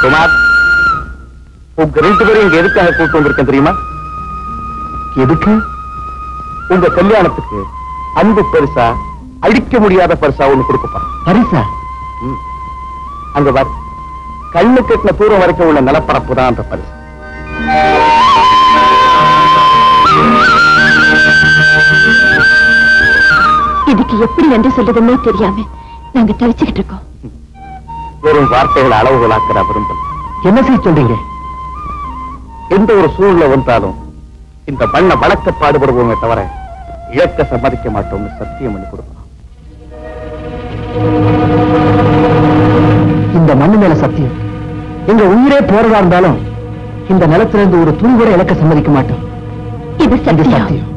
குமார் உங்க ரெண்டு பேரும் இங்க எதுக்காக கூட்டு வந்திருக்கேன் தெரியுமா எதுக்கு உங்க கல்யாணத்துக்கு அன்பு பரிசா அழிக்க முடியாத பரிசா ஒண்ணு கொடுக்கப்பா பரிசா அங்க பாரு கண்ணு கட்டின தூரம் வரைக்கும் உள்ள நிலப்பரப்பு தான் அந்த பரிசு இதுக்கு எப்படி நன்றி சொல்றதுன்னே தெரியாம நாங்க தவிச்சுக்கிட்டு இருக்கோம் வெறும் வார்த்தைகளை அளவுகளாக்கிற விரும்பல என்ன செய்ய சொல்றீங்க எந்த ஒரு சூழ்நிலை வந்தாலும் இந்த மண்ணை வளர்க்க பாடுபடுவோமே தவிர இழக்க சம்மதிக்க மாட்டோம்னு சத்தியம் பண்ணி கொடுக்கலாம் இந்த மண்ணு மேல சத்தியம் எங்க உயிரே போறதா இருந்தாலும் இந்த நிலத்துல இருந்து ஒரு துணி கூட இழக்க சம்மதிக்க மாட்டோம் இது சத்தியம் சத்தியம்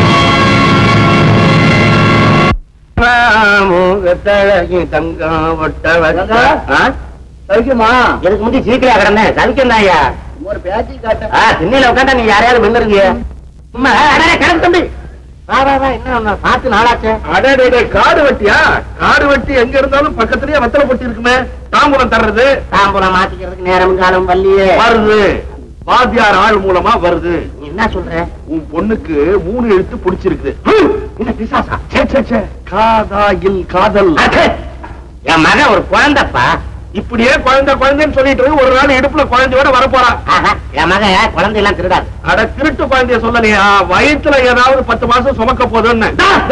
மூகத்தழகி தங்கம் ஒட்ட வச்சா சௌக்கியமா எனக்கு முந்தி சீக்கிரம் கிடந்தேன் சவிக்கம் தாயா ஒரு பேச்சு காட்ட திண்ணையில உட்காந்தா நீங்க யாரையாவது மின்னருங்க சும்மா அடடே, கிடக்கு தம்பி வா வா வா என்ன ஒண்ணு, பார்த்து நாளாச்சே அடடே காடு வெட்டியா காடு வெட்டி எங்க இருந்தாலும் பக்கத்துலயே வெத்தலை பொட்டி இருக்குமே தாம்பூலம் தர்றது தாம்பூலம் மாத்திக்கிறதுக்கு நேரம் காலம் வள்ளியே வருது வாத்தியார் ஆள் மூலமா வருது நீ என்ன சொல்ற உன் பொண்ணுக்கு மூணு எழுத்து பிடிச்சிருக்கு என்ன பிசாசா சே சே சே காதாயில் காதல் அடே, என் மகன் ஒரு குழந்தைப்பா இப்படியே குழந்தை குழந்தைன்னு சொல்லிட்டு இருக்கு, ஒரு நாள் இடுப்புல குழந்தையோட வரப்போறா ஆஹா, என் மகன் குழந்தை எல்லாம் திருடாது அட திருட்டு குழந்தைய சொல்லலையா வயித்துல ஏதாவது பத்து மாசம் சுமக்க போதுன்னு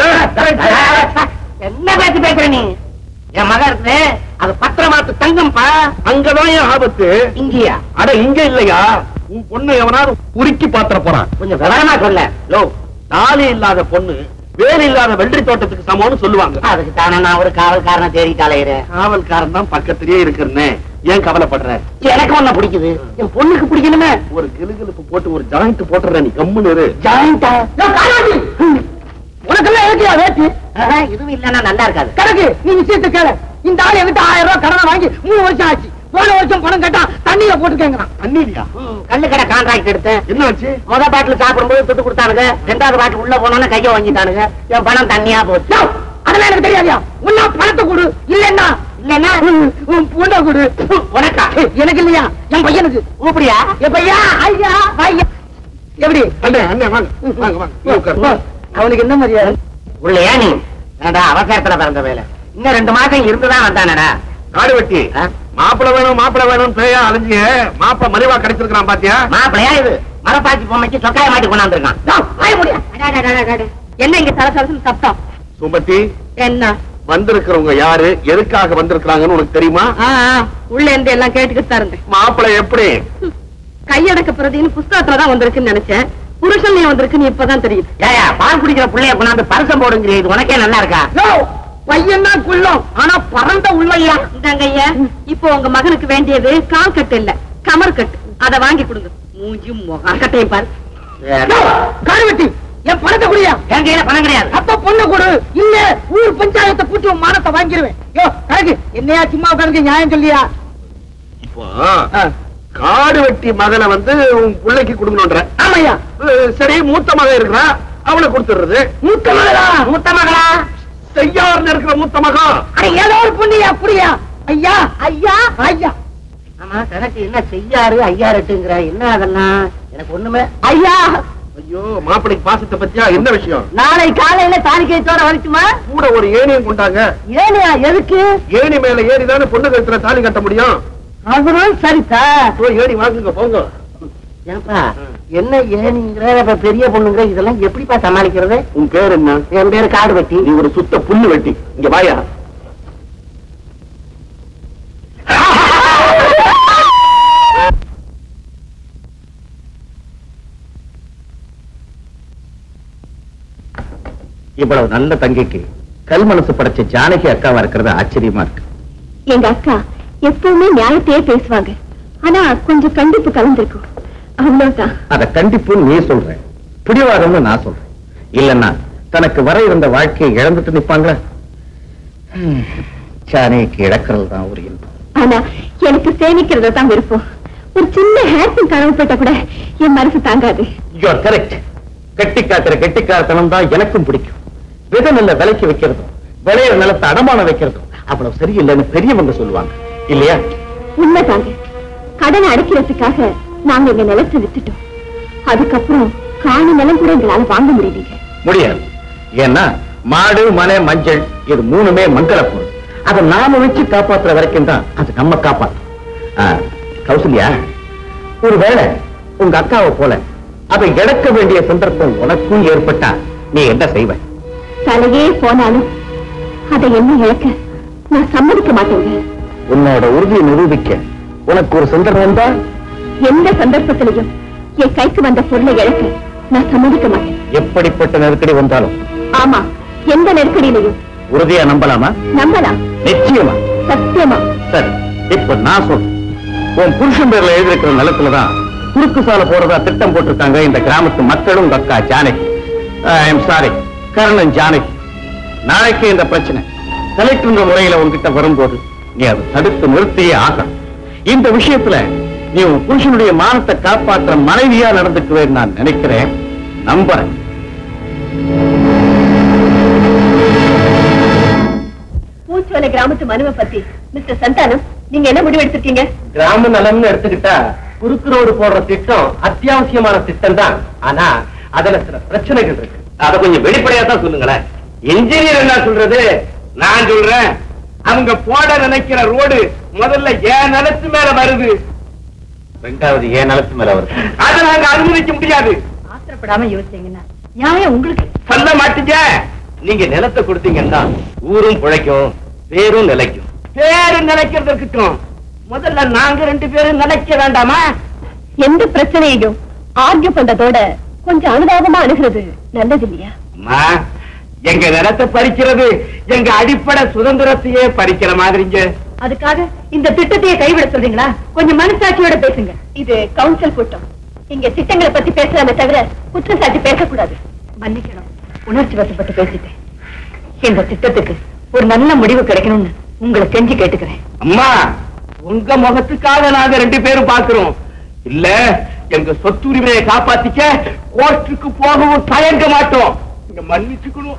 என்ன பேச்சு பேசுற நீ என் மகன் இருக்கு அது பத்திரமாத்து தங்கம்ப்பா அங்கதான் என் ஆபத்து இங்கயா அட இங்க இல்லையா உன் பொண்ணு எவனாவது உருக்கி பாத்திர போறான் கொஞ்சம் விவரமா சொல்ல லோ தாலி இல்லாத பொண்ணு வேறு இல்லாத வெள்ளரி தோட்டத்துக்கு சமம்னு சொல்லுவாங்க அதுக்கு தானே நான் ஒரு காவல்காரனை தேடிட்டு அலையிறேன் காவல்காரன் தான் பக்கத்திலேயே இருக்கிறனே ஏன் கவலைப்படுற எனக்கு ஒண்ணு பிடிக்குது என் பொண்ணுக்கு பிடிக்கணுமே ஒரு கிளுகிளுப்பு போட்டு ஒரு ஜாயிண்ட் போட்டுற நீ கம்முன்னு இரு ஜாயிண்டா உனக்கெல்லாம் ஏற்றியா வேட்டி இதுவும் இல்லன்னா நல்லா இருக்காது கணக்கு நீ விஷயத்தை கேளு இந்த ஆள் என்கிட்ட ஆயிரம் ரூபாய் கடனை வாங்கி மூணு வருஷம் ஆச்சு போன வருஷம் பணம் கேட்டா தண்ணியில போட்டு கேங்கிறான் தண்ணிலியா ம், கல்லு கடை கான்ட்ராக்ட் எடுத்தேன் என்ன ஆச்சு முத பாட்டில் சாப்பிடும்போது துட்டு கொடுத்தானுங்க ரெண்டாவது பாட்டில் உள்ள போனோன்னு கைய வாங்கிட்டானுங்க என் பணம் தண்ணியா போச்சு யோ, அதெல்லாம் எனக்கு தெரியாதியா உன்னா பணத்தை கொடு இல்லன்னா இல்லன்னா உன் பொண்ணை கொடு உனக்கா எனக்கு இல்லையா என் பையனுக்கு கூப்பிடியா என் பையா ஐயா ஐயா எப்படி அண்ணே அண்ணே வாங்க வாங்க வாங்க நீ உட்காரு. அவனுக்கு என்ன மரியாதை உள்ளையா நீ ஏண்டா அவசரத்துல பிறந்த வேலை இன்னும் ரெண்டு மாசம் இருந்துதான் வந்தானடா காடு வெட்டி ஆ? மாப்பிள வேணும் மாப்பிள வேணும் பேயா அலைஞ்சிய மாப்பிள மலிவா கிடைச்சிருக்கான் பாத்தியா மாப்பிளையா இது மரப்பாச்சி பொம்மைக்கு சொக்காய மாட்டி கொண்டாந்துருக்கான் என்ன இங்க சலசலசம் சத்தம் சுமதி என்ன வந்திருக்கிறவங்க யாரு எதுக்காக வந்திருக்கிறாங்கன்னு உனக்கு தெரியுமா ஆ, ஆ, உள்ள இருந்து எல்லாம் கேட்டுக்கிட்டு தான் இருந்தேன் மாப்பிள எப்படி கையடக்க பிரதின்னு புஸ்தகத்துல தான் வந்திருக்குன்னு நினைச்சேன் புருஷன் வந்திருக்குன்னு இப்பதான் தெரியுது ஏயா பால் குடிக்கிற புள்ளைய கொண்டாந்து பரிசம் போடுங்கிற இது உனக்கே நல்லா இருக்கா பையன் தான் குள்ளம் ஆனா பறந்த உள்ளையா இந்தாங்க ஐயா இப்போ உங்க மகனுக்கு வேண்டியது கால் கட்டு இல்ல கமர் கட்டு அத வாங்கி கொடுங்க மூஞ்சி முகம் கட்டையும் பாரு காடுவெட்டி என் பணத்தை குடியா என் கையில பணம் கிடையாது அப்ப பொண்ணு கொடு இல்ல ஊர் பஞ்சாயத்தை கூட்டி உன் மானத்தை வாங்கிருவேன் யோ கணக்கு என்னையா சும்மா உட்காந்து நியாயம் சொல்லியா இப்போ காடு வெட்டி மகனை வந்து உன் பிள்ளைக்கு கொடுக்கணுன்ற ஆமையா அஹ் சரி மூத்த மகன் இருக்கிறா அவனை கொடுத்துடுறது மூத்த மகளா மூத்த மகளா செய்யார்னு இருக்கிற மூத்த மகன் அட ஏதோ ஒரு பொண்ணுயா புரியா ஐயா ஐயா ஐயா ஆமா கணக்கு என்ன செய்யாரு ஐயாரெட்டுங்கிற என்ன அதெல்லாம் எனக்கு ஒண்ணுமே ஐயா ஐயோ மாப்பிளைக்கு பாசத்தை பத்தியா என்ன விஷயம் நாளை காலையில தாலிக்கைத்தோட வரட்டுமா கூட ஒரு ஏணியும் கொண்டாங்க ஏனியா எதுக்கு ஏணி மேல ஏறிதானே பொண்ணு கழுத்துல தாலி கட்ட முடியும் அவரும் சரிதா போய் ஏணி வாங்குங்க போங்க ஏன்பா என்ன ஏனிங்கிற அப்ப பெரிய பொண்ணுங்கிற இதெல்லாம் எப்படிப்பா சமாளிக்கிறது உன் பேர் என்ன என் பேரு காடு வெட்டி நீ ஒரு சுத்த புல்லு வெட்டி இங்க வாயா இவ்வளவு நல்ல தங்கைக்கு கல் மனசு படைச்ச ஜானகி அக்காவா இருக்கிறது ஆச்சரியமா இருக்கு எங்க அக்கா எப்பவுமே நியாயத்தையே பேசுவாங்க ஆனா கொஞ்சம் கண்டிப்பு கலந்திருக்கும் அவ்வளவுதான் அத கண்டிப்புன்னு நீ சொல்ற பிடிவாதம்னு நான் சொல்றேன் இல்லன்னா தனக்கு வர இருந்த வாழ்க்கையை இழந்துட்டு நிப்பாங்களா ஹம், ஜானகிக்கு இழக்கிறது தான் ஒரு இன்பம் ஆனா எனக்கு சேமிக்கிறத தான் விருப்பம் ஒரு சின்ன ஹேர்பின் கனவு போட்ட கூட என் மனசு தாங்காது யூ ஆர் கரெக்ட் கட்டி காக்கிற கெட்டிக்காரத்தனம் தான் எனக்கும் பிடிக்கும் வித நல்ல விலைக்கு வைக்கிறதும் விளையிற நிலத்தை அடமான வைக்கிறதும் அவ்வளவு சரியில்லைன்னு பெரியவங்க சொல்லுவாங்க இல்லையா உண்மைதாங்க கடனை அடைக்கிறதுக்காக நாங்க எங்க நிலத்தை வித்துட்டோம் அதுக்கப்புறம் காணி நிலம் கூட எங்களால வாங்க முடியலீங்க முடியாது ஏன்னா மாடு மனை மஞ்சள் இது மூணுமே மங்கள பொருள் அதை நாம வச்சு காப்பாத்துற வரைக்கும் தான் அது நம்ம காப்பாத்தும் ஆ, கௌசல்யா ஒருவேளை உங்க அக்காவை போல அதை இழக்க வேண்டிய சந்தர்ப்பம் உனக்கும் ஏற்பட்டா நீ என்ன செய்வ தலையே போனாலும் அதை என்ன இழக்க நான் சம்மதிக்க மாட்டேங்க உன்னோட உறுதியை நிரூபிக்க உனக்கு ஒரு சந்தர்ப்பம் தான் எந்த சந்தர்ப்பத்திலையும் என் கைக்கு வந்த பொருளை இழக்க நான் சம்மதிக்க மாட்டேன் எப்படிப்பட்ட நெருக்கடி வந்தாலும் ஆமா எந்த நெருக்கடியிலையும் உறுதியா நம்பலாமா நம்பலாம் நிச்சயமா சத்தியமா சரி இப்ப நான் சொல்றேன் உன் புருஷன் பேர்ல எழுதியிருக்கிற நிலத்துலதான் குறுக்கு சாலை போறதா திட்டம் போட்டிருக்காங்க இந்த கிராமத்து மக்களும் உங்க அக்கா ஜானகி ஐம் சாரி கர்ணன் ஜானகி நாளைக்கு இந்த பிரச்சனை கலெக்டர் முறையில உன்கிட்ட வரும்போது நீ அதை தடுத்து நிறுத்தியே ஆகணும் இந்த விஷயத்துல நீ உன் புருஷனுடைய மானத்தை காப்பாற்ற மனைவியா நடந்துக்குவேன்னு நான் நினைக்கிறேன் நம்புறேன் பூச்சோலை கிராமத்து மனுவை பத்தி மிஸ்டர் சந்தானம் நீங்க என்ன முடிவு எடுத்திருக்கீங்க கிராம நலம்னு எடுத்துக்கிட்டா குறுக்கு ரோடு போடுற திட்டம் அத்தியாவசியமான திட்டம் தான் ஆனா அதுல சில பிரச்சனைகள் இருக்கு அதை கொஞ்சம் வெளிப்படையா தான் சொல்லுங்களேன் இன்ஜினியர் என்ன சொல்றது நான் சொல்றேன் அவங்க போட நினைக்கிற ரோடு முதல்ல ஏன் நிலத்து மேல வருது ரெண்டாவது ஏன் நிலத்து மேல வருது அதை நாங்க அனுமதிக்க முடியாது ஆத்திரப்படாம யோசிச்சீங்கன்னா நியாயம் உங்களுக்கு சொல்ல மாட்டீங்க நீங்க நிலத்தை கொடுத்தீங்கன்னா ஊரும் பிழைக்கும் பேரும் நிலைக்கும் பேரு நிலைக்கிறது இருக்கட்டும் முதல்ல நாங்க ரெண்டு பேரும் நிலைக்க வேண்டாமா எந்த பிரச்சனையையும் ஆர்கியூ பண்றதோட கொஞ்சம் அனுதாபமா அணுகிறது நல்லது இல்லையா அம்மா எங்க நிலத்தை பறிக்கிறது எங்க அடிப்படை சுதந்திரத்தையே பறிக்கிற மாதிரிங்க அதுக்காக இந்த திட்டத்தையே கைவிட சொல்றீங்களா கொஞ்சம் மனசாட்சியோட பேசுங்க இது கவுன்சில் கூட்டம் இங்க திட்டங்களை பத்தி பேசலாமே தவிர குற்றச்சாட்டு பேசக்கூடாது மன்னிக்கணும் உணர்ச்சி வசப்பட்டு பேசிட்டேன் இந்த திட்டத்துக்கு ஒரு நல்ல முடிவு கிடைக்கணும்னு உங்களை செஞ்சு கேட்டுக்கிறேன் அம்மா உங்க முகத்துக்காக நாங்க ரெண்டு பேரும் பாக்குறோம் இல்ல எங்க சொத்துரிமையை காப்பாத்திக்க கோர்ட்டுக்கு போகவும் தயங்க மாட்டோம் இங்க மன்னிச்சுக்கணும்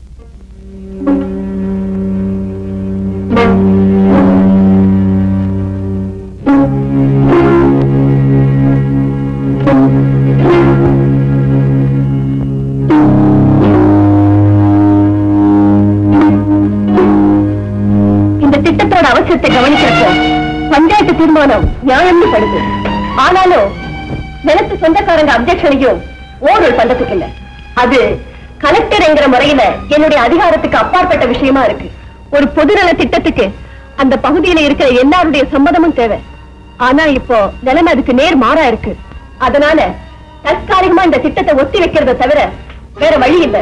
இந்த திட்டத்தோட அவசியத்தை கவனிக்கிறப்போ பஞ்சாயத்து தீர்மானம் நியாயம்னு படுது ஆனாலும் நிலத்து சொந்தக்காரங்க அப்ஜெக்ஷனையும் ஓரல் பண்றதுக்கு இல்ல அது கலெக்டர்ங்கிற முறையில என்னுடைய அதிகாரத்துக்கு அப்பாற்பட்ட விஷயமா இருக்கு ஒரு பொதுநல திட்டத்துக்கு அந்த பகுதியில இருக்கிற எல்லாருடைய சம்மதமும் தேவை ஆனா இப்போ நிலைமை அதுக்கு நேர் மாறா இருக்கு அதனால தற்காலிகமா இந்த திட்டத்தை ஒத்தி வைக்கிறத தவிர வேற வழி இல்லை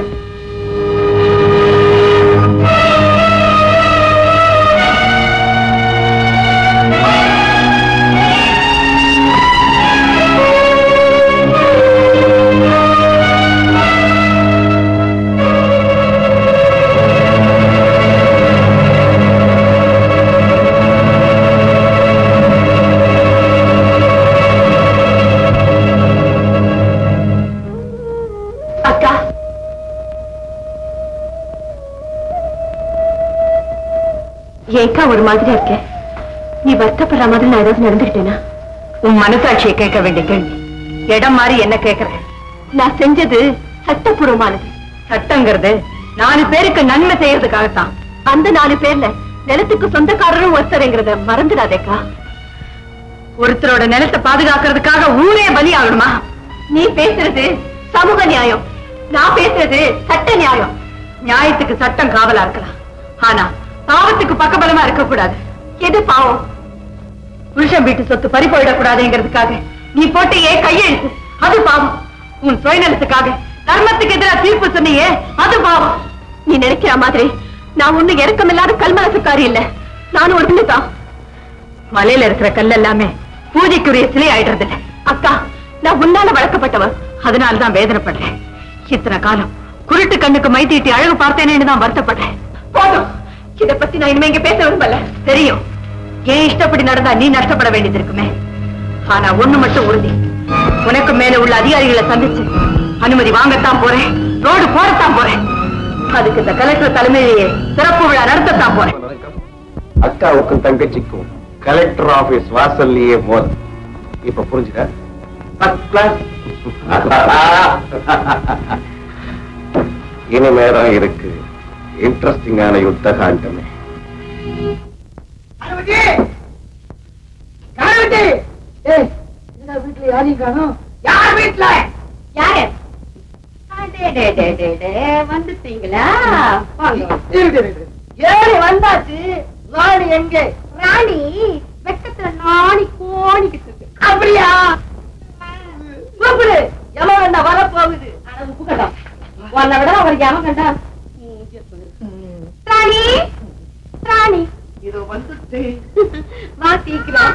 அக்கா ஏக்கா ஒரு மாதிரி இருக்க நீ வருத்தப்படுற மாதிரி நான் ஏதாவது நடந்துக்கிட்டேனா உன் மனசாட்சியை கேட்க வேண்டிய கேள்வி இடம் மாதிரி என்ன கேட்கற நான் செஞ்சது சட்டப்பூர்வமானது சட்டங்கிறது நாலு பேருக்கு நன்மை செய்யறதுக்காகத்தான் அந்த நாலு பேர்ல நிலத்துக்கு சொந்தக்காரரும் ஒருத்தருங்கிறத மறந்துடாதேக்கா ஒருத்தரோட நிலத்தை பாதுகாக்கிறதுக்காக ஊரே பலி ஆகணுமா நீ பேசுறது சமூக நியாயம் நான் பேசுறது சட்ட நியாயம் நியாயத்துக்கு சட்டம் காவலா இருக்கலாம் ஆனா பாவத்துக்கு பக்கபலமா இருக்க கூடாது எது பாவம் புருஷன் வீட்டு சொத்து பறி போயிடக்கூடாதுங்கிறதுக்காக நீ போட்ட ஏன் கையெழுத்து அது பாவம் உன் சுயநலத்துக்காக தர்மத்துக்கு எதிராக தீர்ப்பு சொன்னியே அது பாவம் நீ நினைக்கிற மாதிரி நான் ஒண்ணு இறக்கமில்லாத கல்மனசுக்காரி இல்ல நானும் ஒரு பிள்ளைதான் மலையில இருக்கிற கல் எல்லாமே பூஜைக்குரிய சிலை ஆயிடுறது இல்ல அக்கா நான் உன்னால வளர்க்கப்பட்டவன் அதனாலதான் வேதனைப்படுறேன் இத்தனை காலம் குருட்டு கண்ணுக்கு மை தீட்டி அழகு பார்த்தேனேன்னு தான் வருத்தப்படுறேன் போதும் இத பத்தி நான் இனிமே இங்க பேச விரும்பல தெரியும் ஏன் இஷ்டப்படி நடந்தா நீ நஷ்டப்பட வேண்டியது இருக்குமே ஆனா ஒண்ணு மட்டும் உறுதி உனக்கு மேல உள்ள அதிகாரிகளை சந்திச்சு அனுமதி வாங்கத்தான் போறேன் ரோடு போடத்தான் போறேன் அதுக்கு இந்த கலெக்டர் தலைமையிலேயே சிறப்பு விழா நடத்தத்தான் போறேன் அக்காவுக்கும் தங்கச்சிக்கும் கலெக்டர் ஆபீஸ் வாசல்லையே மோதல் இப்ப புரிஞ்சுக்க ஃபர்ஸ்ட் கிளாஸ் இனிமேதான் இருக்கு இன்ட்ரெஸ்டிங்கான யுத்த காண்டமே கணவதி கணவதி ஏய் என்ன வீட்டுல யாரையும் காணும் யார் வீட்டுல யாரு வந்துட்டீங்களா ஏறி வந்தாச்சு ராணி எங்கே ராணி வெக்கத்துல நாணி கோணிக்கிட்டு இருக்கு அப்படியா கூப்பிடு எவன் வேண்டா வர போகுது அளவு புகழம் உன்னை விட அவர் எவன் கண்டா ராணி ராணி இது வந்துட்டு வா சீக்கிரம்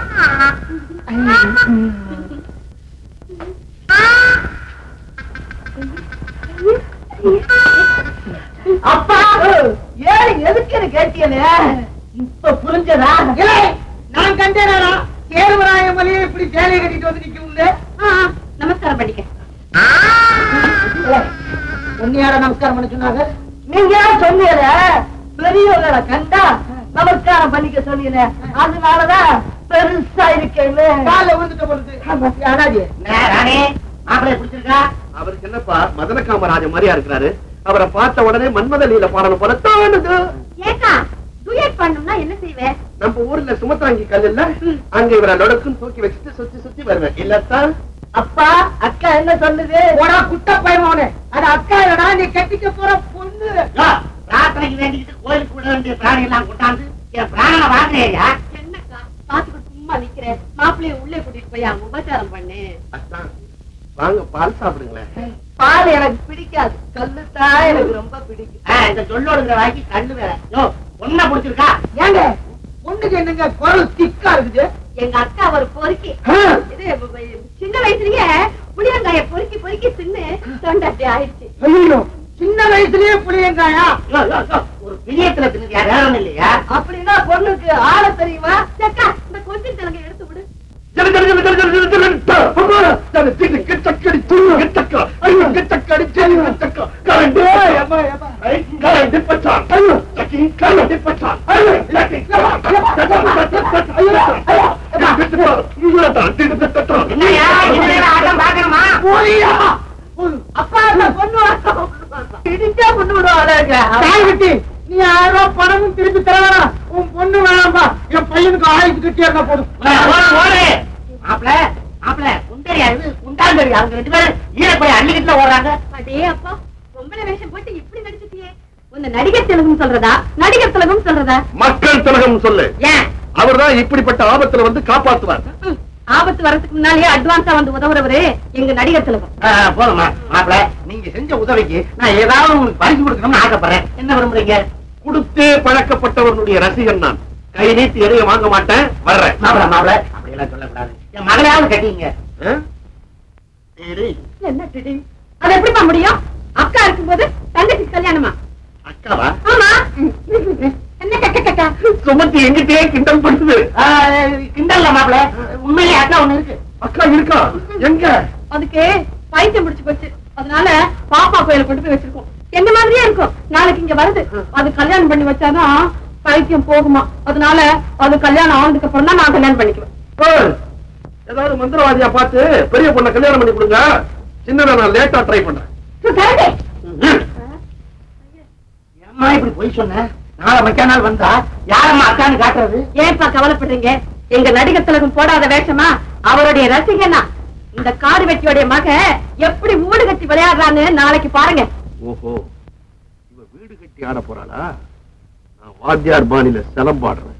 அப்பா ஏறி எதுக்குன்னு கேட்டியனே இப்ப புரிஞ்சதா நான் கண்டேனா சேர்வராய மலையை இப்படி சேலையை கட்டிட்டு வந்து நிக்க ஆ, நமஸ்காரம் பண்ணிக்க உன்னையார நமஸ்காரம் பண்ண சொன்னாங்க நீங்க சொன்னீங்க பெரியவங்களை கண்டா நமஸ்காரம் பண்ணிக்க சொன்னீங்க அதனாலதான் பெருசா இருக்கேன் கால விழுந்துட்ட பொழுது அனாதி மாப்பிள்ளை பிடிச்சிருக்கா அவருக்கு என்னப்பா மதன காமராஜன் மாதிரியா இருக்கிறாரு அவரை பார்த்த உடனே மன்மத லீல பாடணும் போல தோணுது ஏக்கா டூயட் பண்ணணும்னா என்ன செய்வேன் நம்ம ஊர்ல சுமத்தாங்கி கல் இல்ல அங்க இவரை லொடக்கும் தூக்கி வச்சுட்டு சுத்தி சுத்தி வருவேன் இல்லத்தான் அப்பா அக்கா என்ன சொல்லுது போடா குட்ட பயமானே அது அக்கா இல்லடா நீ கட்டிக்க போற பொண்ணு பிரார்த்தனைக்கு வேண்டிட்டு கோயிலுக்கு விட வேண்டிய பிராணி எல்லாம் கொண்டாந்து என் பிராணனை வாங்குறியா என்னக்கா பாத்துக்கிட்டு சும்மா நிக்கிறேன் மாப்பிள்ளைய உள்ளே கூட்டிட்டு போய் அவங்க உபச்சாரம் பண்ணு அத்தான் வாங்க பால் சாப்பிடுங்களேன் பால் எனக்கு பிடிக்காது கல்லு தான் எனக்கு ரொம்ப பிடிக்கும் ஆ, இந்த சொல்லோடுங்கிற வாங்கி கண்ணு வேற யோ பொண்ணை பிடிச்சிருக்கா ஏங்க பொண்ணுக்கு என்னங்க குரல் திக்கா இருக்குது எங்க அக்கா ஒரு பொறுக்கி ஆ. இது ப- ப- சின்ன வயசுலயே புளியங்காய பொறுக்கி பொறுக்கி தின்னு தொண்டாட்டி ஆயிடுச்சு ஐயோ சின்ன வயசுலயே புளியங்காயா யோ, யோ, யோ, ஒரு பிரியத்துல தின்னுறியா வேற ஒண்ணும் இல்லையா அப்படின்னா பொண்ணுக்கு ஆள தெரியுமா அக்கா இந்த கொஞ்சம் கிழங்கு எடுத்து விடு ஜல ஜல ஜல ஜல ஜல ஜல ஜல டா. அம்மா, ஜல ஜல கிச்சக்கடி துரு கிச்சக்க. ஐயோ, கிச்சக்கடி ஜெலி கிச்சக்க. கரண்டு. ஏம்மா, ஏம்மா. ஐ, கரண்டு பச்சான். ஐயோ, சக்கி, கரண்டு பச்சான். ஐயோ, சக்கி, ஐயோ, ஐயோ, திட்டுத்தான், இவ்வளவுதான், திட்டுத்தான். என்னையா என்ன ஆட்டம் பாக்கணுமா போலியா? அப்பா அந்த பொண்ணு வரணும். இடிச்சா பொண்ணு விடுவாங்க தாய்குட்டி நீ ஆயிரம் ரூபாய் பணமும் திருப்பி தர வேணாம் உன் பொண்ணு வேணாம்பா என் பையனுக்கு ஆயிரத்து கட்டியா இருந்தா போதும் ஓடு மாப்பிள மாப்பிள குண்டரியா இது குண்டாந்தரியா அவங்க ரெண்டு பேரும் ஈரப்பைய அள்ளிக்கிட்டுல ஓடுறாங்க அடே அப்பா பொம்பளை வேஷம் போட்டு இப்படி நடிச்சிட்டியே உன்னை நடிகர் திலகம் சொல்றதா நடிகர் திலகம் சொல்றதா மக்கள் திலகம் சொல்லு ஏன் அவர்தான் இப்படிப்பட்ட ஆபத்துல வந்து காப்பாத்துவார் ம், ஆபத்து வரதுக்கு முன்னாலேயே அட்வான்ஸா வந்து உதவுறவரு எங்க நடிகர் திலகம் ஆ, போதுமா மாப்பிள நீங்க செஞ்ச உதவிக்கு நான் ஏதாவது உங்களுக்கு பரிசு கொடுக்கணும்னு ஆசைப்படுறேன் என்ன விரும்புறீங்க கொடுத்தே பழக்கப்பட்டவனுடைய ரசிகன் நான் கை நீட்டி எதையும் வாங்க மாட்டேன் வர்றேன் மாப்பிள மாப்பிள அப்படி எல்லாம் சொல்லக்கூடாது என் மகளையாவது கட்டிங்க ஆ? என்ன டிடி அது எப்படிப்பா முடியும் அக்கா இருக்கும்போது தங்கச்சி கல்யாணமா அக்காவா ஆமா என்ன கக்க கக்கா சுமத்தி எங்கிட்டே கிண்டல் பண்ணுது ஆ, கிண்டல்ல மாப்பிள உண்மையிலே அக்கா ஒண்ணு இருக்கு அக்கா இருக்கா எங்க அதுக்கு பைத்தியம் பிடிச்சு போச்சு அதனால பாப்பா கோயில கொண்டு போய் வச்சிருக்கோம் என்ன மாதிரியே இருக்கும் நாளைக்கு இங்க வருது அது கல்யாணம் பண்ணி வச்சாதான் பைத்தியம் போகுமா அதனால அது கல்யாணம் ஆனதுக்கு அப்புறம் தான் நான் கல்யாணம் பண்ணிக்குவேன் ஏய், ஏதாவது மந்திரவாதியா பார்த்து பெரிய பொண்ணை கல்யாணம் பண்ணி கொடுங்க சின்னதை நான் லேட்டா ட்ரை பண்றேன் கரெக்டே. ஏம்மா இப்படி போய் சொன்ன நாளை மக்கிய நாள் வந்தா யாரம்மா அக்கான்னு காட்டுறது ஏன்பா கவலைப்படுறீங்க எங்க நடிகர் திலகம் போடாத வேஷமா அவருடைய ரசிகனா இந்த காடு வெட்டியோடைய மக எப்படி ஊடு கட்டி விளையாடுறான்னு நாளைக்கு பாருங்க ஓஹோ இவ வீடு கட்டி ஆட போறாளா நான் வாத்தியார் பாணியில சிலம் பாடுறேன்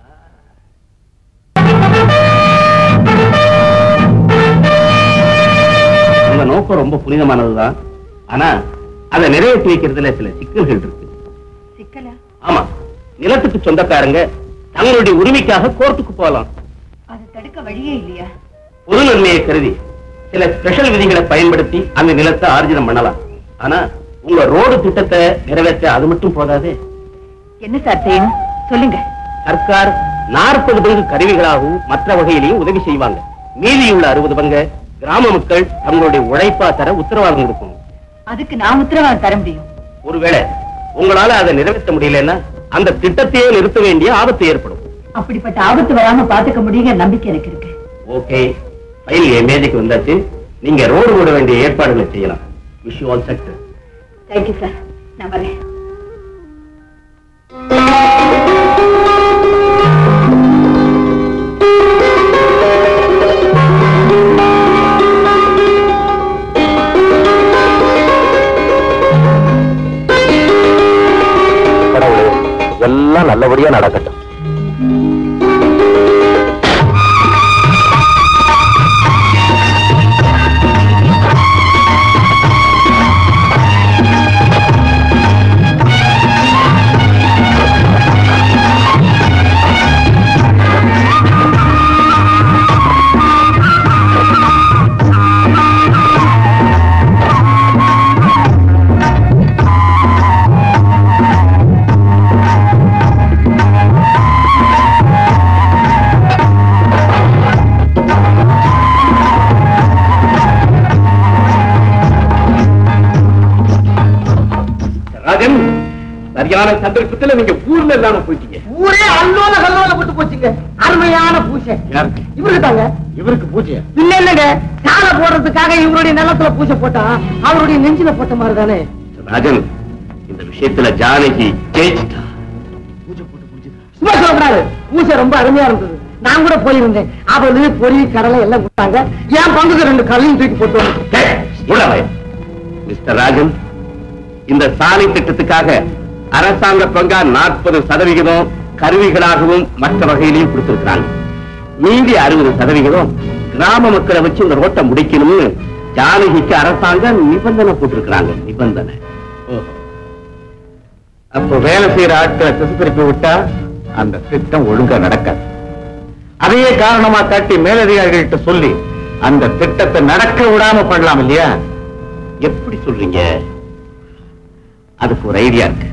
உங்க நோக்கம் ரொம்ப புனிதமானதுதான் ஆனா அதை நிறைவேற்றி வைக்கிறதுல சில சிக்கல்கள் இருக்கு சிக்கலா ஆமா நிலத்துக்கு சொந்தக்காரங்க தங்களுடைய உரிமைக்காக கோர்ட்டுக்கு போகலாம் அது தடுக்க வழியே இல்லையா பொது நன்மையை கருதி சில ஸ்பெஷல் விதிகளை பயன்படுத்தி அந்த நிலத்தை ஆர்ஜிதம் பண்ணலாம் ஆனா உங்க ரோடு திட்டத்தை நிறைவேற்ற அது மட்டும் போதாதே என்ன சார் செய்யணும் சொல்லுங்க சர்க்கார் நாற்பது பங்கு கருவிகளாகவும் மற்ற வகையிலையும் உதவி செய்வாங்க மீதியுள்ள அறுபது பங்கு கிராம மக்கள் தங்களுடைய உழைப்பா தர உத்தரவாதம் கொடுக்கணும் அதுக்கு நான் உத்தரவாதம் தர முடியும் ஒருவேளை உங்களால அதை நிறைவேற்ற முடியலன்னா அந்த திட்டத்தையே நிறுத்த வேண்டிய ஆபத்து ஏற்படும் அப்படிப்பட்ட ஆபத்து வராம பாத்துக்க முடியுங்க நம்பிக்கை எனக்கு இருக்கு ஓகே ஃபைல் என் மேஜைக்கு வந்தாச்சு நீங்க ரோடு போட வேண்டிய ஏற்பாடுகளை செய்யலாம் wish you all success thank you sir நான் வரேன் கடவுளே எல்லாம் நல்லபடியா நடக்கட்டும் ராஜன் சரியான சந்தர்ப்பத்துல நீங்க ஊர்ல இல்லாம போயிட்டீங்க ஊரே அல்லோல கல்லோல போட்டு போச்சுங்க அருமையான பூசை யாருக்கு இவருக்கு தாங்க இவருக்கு பூஜை இல்ல இல்லங்க சாலை போடுறதுக்காக இவருடைய நிலத்துல பூசை போட்டா அவருடைய நெஞ்சில போட்ட மாதிரி தானே ராஜன் இந்த விஷயத்துல ஜானகி ஜெயிச்சிட்டா சும்மா சொல்லக்கூடாது பூசை ரொம்ப அருமையா இருந்தது நான் கூட போயிருந்தேன் அவளு பொறி கடலை எல்லாம் கொடுத்தாங்க என் பங்குக்கு ரெண்டு கல்லையும் தூக்கி போட்டு வந்து டேய், உடலை. மிஸ்டர் ராஜன் இந்த சாலை திட்டத்துக்காக அரசாங்க பங்கா நாற்பது சதவிகிதம் கருவிகளாகவும் மற்ற வகையிலையும் கொடுத்திருக்கிறாங்க மீதி அறுபது சதவிகிதம் கிராம மக்களை வச்சு இந்த ரோட்டை முடிக்கணும்னு ஜானகிக்கு அரசாங்கம் நிபந்தனை போட்டிருக்கிறாங்க நிபந்தனை அப்போ வேலை செய்யற ஆட்களை திசை திருப்பி விட்டா அந்த திட்டம் ஒழுங்கா நடக்காது அதையே காரணமா காட்டி மேலதிகாரிகள்கிட்ட சொல்லி அந்த திட்டத்தை நடக்க விடாம பண்ணலாம் இல்லையா எப்படி சொல்றீங்க அதுக்கு ஒரு ஐடியா இருக்கு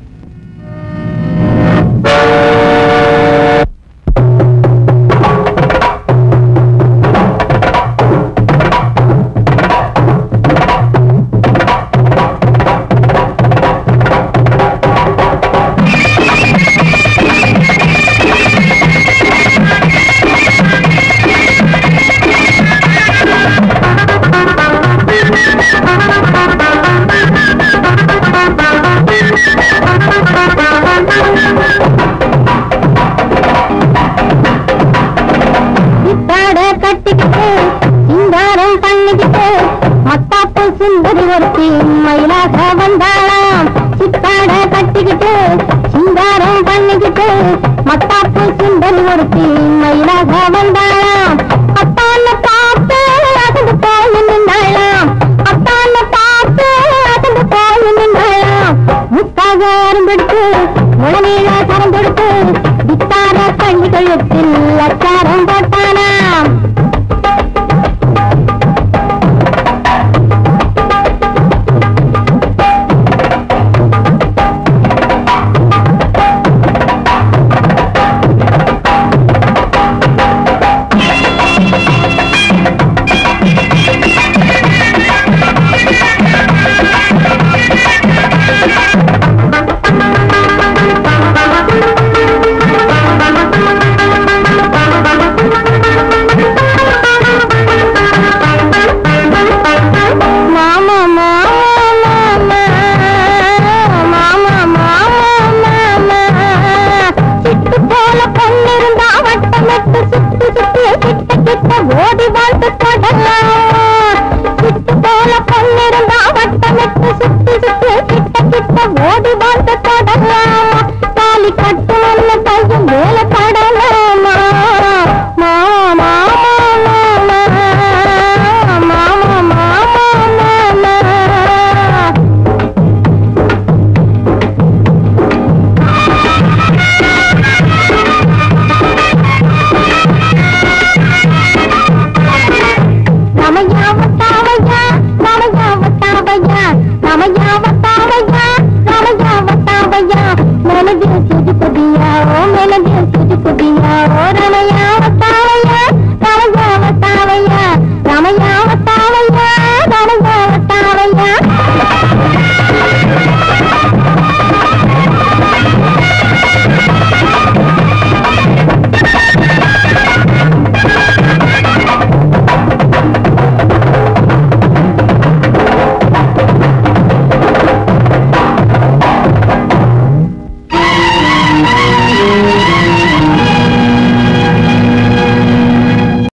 சித்தாட கட்டிக்கிட்டு சிங்காரம் பண்ணிக்கிட்டு மத்தாப்பு சுந்தரி ஒருத்தி மயிலாக வந்தாளாம் சித்தாட கட்டிக்கிட்டு சிங்காரம் பண்ணிக்கிட்டு மத்தாப்பு சுந்தரி ஒருத்தி மயிலாக வந்தாளாம் அத்தான பார்த்து அசந்து போய் நின்றாளாம் அத்தான பார்த்து அசந்து போய் நின்றாளாம் முத்தாக அரும்பெடுத்து முழநீள கரம் கொடுத்து வித்தார பள்ளி கழுத்தில் அச்சாரம் போட்டானாம்